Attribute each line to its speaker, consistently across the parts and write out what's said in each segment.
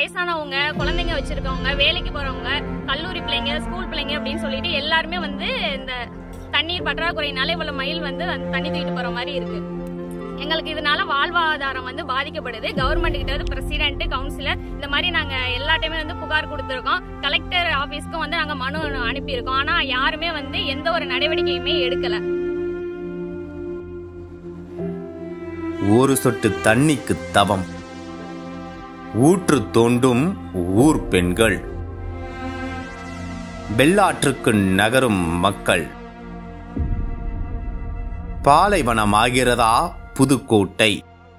Speaker 1: வயசானவங்க குழந்தைங்க வச்சிருக்கவங்க வேலைக்கு போறவங்க கல்லூரி பிள்ளைங்க ஸ்கூல் பிள்ளைங்க அப்படின்னு சொல்லிட்டு எல்லாருமே வந்து இந்த தண்ணீர் பற்றாக்குறையினால இவ்வளவு மைல் வந்து அந்த தண்ணி தூக்கிட்டு போற மாதிரி இருக்கு எங்களுக்கு இதனால வாழ்வாதாரம் வந்து பாதிக்கப்படுது கவர்மெண்ட் கிட்ட வந்து பிரசிடென்ட் கவுன்சிலர் இந்த மாதிரி நாங்க எல்லா டைமே வந்து புகார் கொடுத்துருக்கோம் கலெக்டர் ஆபீஸ்க்கும் வந்து நாங்க மனு அனுப்பியிருக்கோம் ஆனா யாருமே வந்து எந்த ஒரு நடவடிக்கையுமே எடுக்கல
Speaker 2: ஒரு சொட்டு தண்ணிக்கு தவம் ஊற்று தோண்டும் ஊர் பெண்கள் வெள்ளாற்றுக்கு நகரும் மக்கள் பாலைவனமாகிறதா புதுக்கோட்டை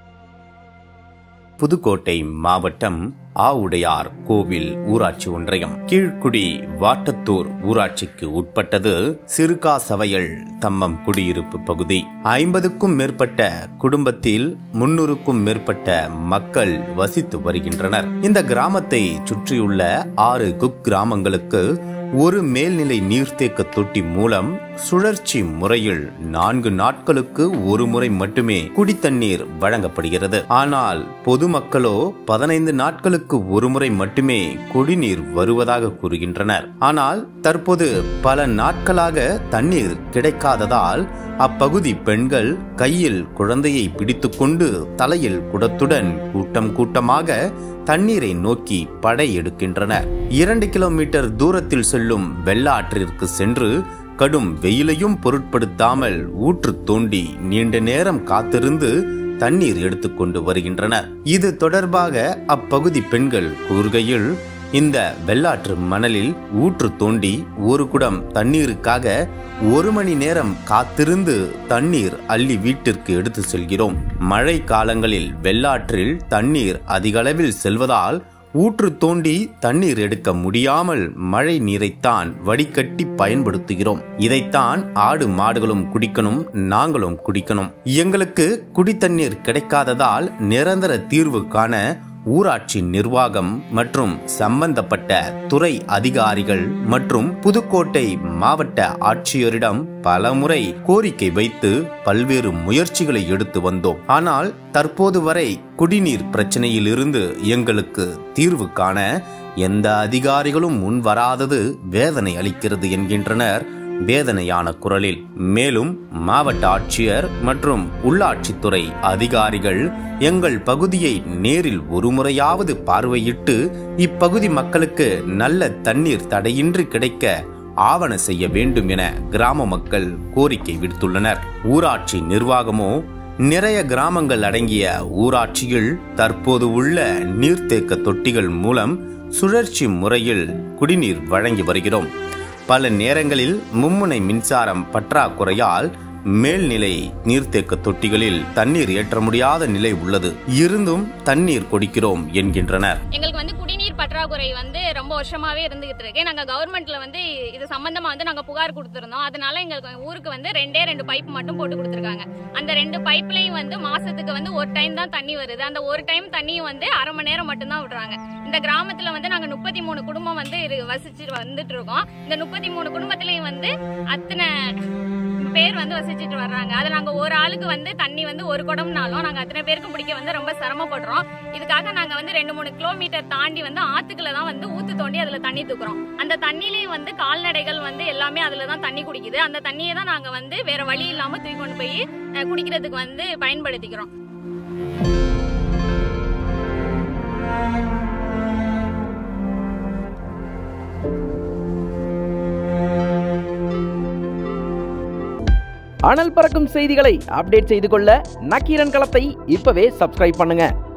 Speaker 2: புதுக்கோட்டை மாவட்டம் ஆவுடையார் கோவில் ஊராட்சி ஒன்றியம் கீழ்குடி வாட்டத்தூர் ஊராட்சிக்கு உட்பட்டது சிறுகாசவையல் தம்மம் குடியிருப்பு பகுதி ஐம்பதுக்கும் மேற்பட்ட குடும்பத்தில் முன்னூறுக்கும் மேற்பட்ட மக்கள் வசித்து வருகின்றனர் இந்த கிராமத்தை சுற்றியுள்ள ஆறு குக்கிராமங்களுக்கு ஒரு மேல்நிலை நீர்த்தேக்க தொட்டி மூலம் சுழற்சி முறையில் நான்கு நாட்களுக்கு ஒரு முறை மட்டுமே குடித்தண்ணீர் வழங்கப்படுகிறது ஆனால் பொதுமக்களோ பதினைந்து நாட்களுக்கு ஒரு முறை மட்டுமே குடிநீர் வருவதாக கூறுகின்றனர் ஆனால் தற்போது பல நாட்களாக தண்ணீர் கிடைக்காததால் அப்பகுதி பெண்கள் கையில் குழந்தையை பிடித்துக்கொண்டு தலையில் குடத்துடன் கூட்டம் கூட்டமாக தண்ணீரை நோக்கி படை எடுக்கின்றனர் இரண்டு கிலோமீட்டர் தூரத்தில் செல்லும் வெள்ளாற்றிற்கு சென்று கடும் வெயிலையும் பொருட்படுத்தாமல் ஊற்று தோண்டி நீண்ட நேரம் காத்திருந்து தண்ணீர் எடுத்துக்கொண்டு வருகின்றனர் இது தொடர்பாக அப்பகுதி பெண்கள் கூறுகையில் இந்த வெள்ளாற்று மணலில் ஊற்று தோண்டி ஒரு குடம் தண்ணீருக்காக ஒரு மணி நேரம் காத்திருந்து தண்ணீர் அள்ளி வீட்டிற்கு எடுத்து செல்கிறோம் மழை காலங்களில் வெள்ளாற்றில் தண்ணீர் அதிகளவில் செல்வதால் ஊற்று தோண்டி தண்ணீர் எடுக்க முடியாமல் மழை நீரைத்தான் வடிகட்டி பயன்படுத்துகிறோம் இதைத்தான் ஆடு மாடுகளும் குடிக்கணும் நாங்களும் குடிக்கணும் எங்களுக்கு குடித்தண்ணீர் கிடைக்காததால் நிரந்தர தீர்வு காண ஊராட்சி நிர்வாகம் மற்றும் சம்பந்தப்பட்ட துறை அதிகாரிகள் மற்றும் புதுக்கோட்டை மாவட்ட ஆட்சியரிடம் பலமுறை கோரிக்கை வைத்து பல்வேறு முயற்சிகளை எடுத்து வந்தோம் ஆனால் தற்போது வரை குடிநீர் பிரச்சனையில் இருந்து எங்களுக்கு தீர்வு காண எந்த அதிகாரிகளும் முன் வராதது வேதனை அளிக்கிறது என்கின்றனர் வேதனையான குரலில் மேலும் மாவட்ட ஆட்சியர் மற்றும் உள்ளாட்சித்துறை அதிகாரிகள் எங்கள் பகுதியை நேரில் ஒருமுறையாவது பார்வையிட்டு இப்பகுதி மக்களுக்கு நல்ல தண்ணீர் தடையின்றி கிடைக்க ஆவண செய்ய வேண்டும் என கிராம மக்கள் கோரிக்கை விடுத்துள்ளனர் ஊராட்சி நிர்வாகமோ நிறைய கிராமங்கள் அடங்கிய ஊராட்சியில் தற்போது உள்ள நீர்த்தேக்க தொட்டிகள் மூலம் சுழற்சி முறையில் குடிநீர் வழங்கி வருகிறோம் பல நேரங்களில் மும்முனை மின்சாரம் பற்றாக்குறையால் மேல்நிலை நீர்த்தேக்க தொட்டிகளில் தண்ணீர் ஏற்ற முடியாத நிலை உள்ளது இருந்தும் தண்ணீர் கொடுக்கிறோம் என்கின்றனர்
Speaker 1: எங்களுக்கு வந்து குடிநீர் பற்றாக்குறை வந்து ரொம்ப வருஷமாவே இருந்துகிட்டு இருக்கு நாங்க கவர்மெண்ட்ல வந்து இது சம்பந்தமா வந்து நாங்க புகார் கொடுத்திருந்தோம் அதனால எங்களுக்கு ஊருக்கு வந்து ரெண்டே ரெண்டு பைப் மட்டும் போட்டு கொடுத்துருக்காங்க அந்த ரெண்டு பைப்லயும் வந்து மாசத்துக்கு வந்து ஒரு டைம் தான் தண்ணி வருது அந்த ஒரு டைம் தண்ணியும் வந்து அரை மணி நேரம் மட்டும்தான் விடுறாங்க இந்த கிராமத்துல வந்து நாங்க முப்பத்தி மூணு குடும்பம் வந்து இரு- வசிச்சுட்டு வந்துட்டு இருக்கோம் இந்த முப்பத்தி மூணு குடும்பத்திலயும் வந்து அத்தனை பேர் வந்து வசிச்சுட்டு வர்றாங்க அதை நாங்க ஒரு ஆளுக்கு வந்து தண்ணி வந்து ஒரு குடம்னாலும் நாங்க அத்தனை பேருக்கு பிடிக்க வந்து ரொம்ப சிரமப்படுறோம் இதுக்காக நாங்க வந்து ரெண்டு மூணு கிலோமீட்டர் தாண்டி வந்து ஆத்துக்குள்ள தான் வந்து ஊத்து தோண்டி அதுல தண்ணி தூக்குறோம் அந்த தண்ணியிலேயும் வந்து கால்நடைகள் வந்து எல்லாமே அதுல தான் தண்ணி குடிக்குது அந்த தண்ணியை தான் நாங்க வந்து வேற வழி இல்லாம தூக்கி கொண்டு போய் அஹ், குடிக்கிறதுக்கு வந்து பயன்படுத்திக்கிறோம்
Speaker 3: அனல் பறக்கும் செய்திகளை அப்டேட் செய்து கொள்ள நக்கீரன் களத்தை இப்பவே சப்ஸ்கிரைப் பண்ணுங்க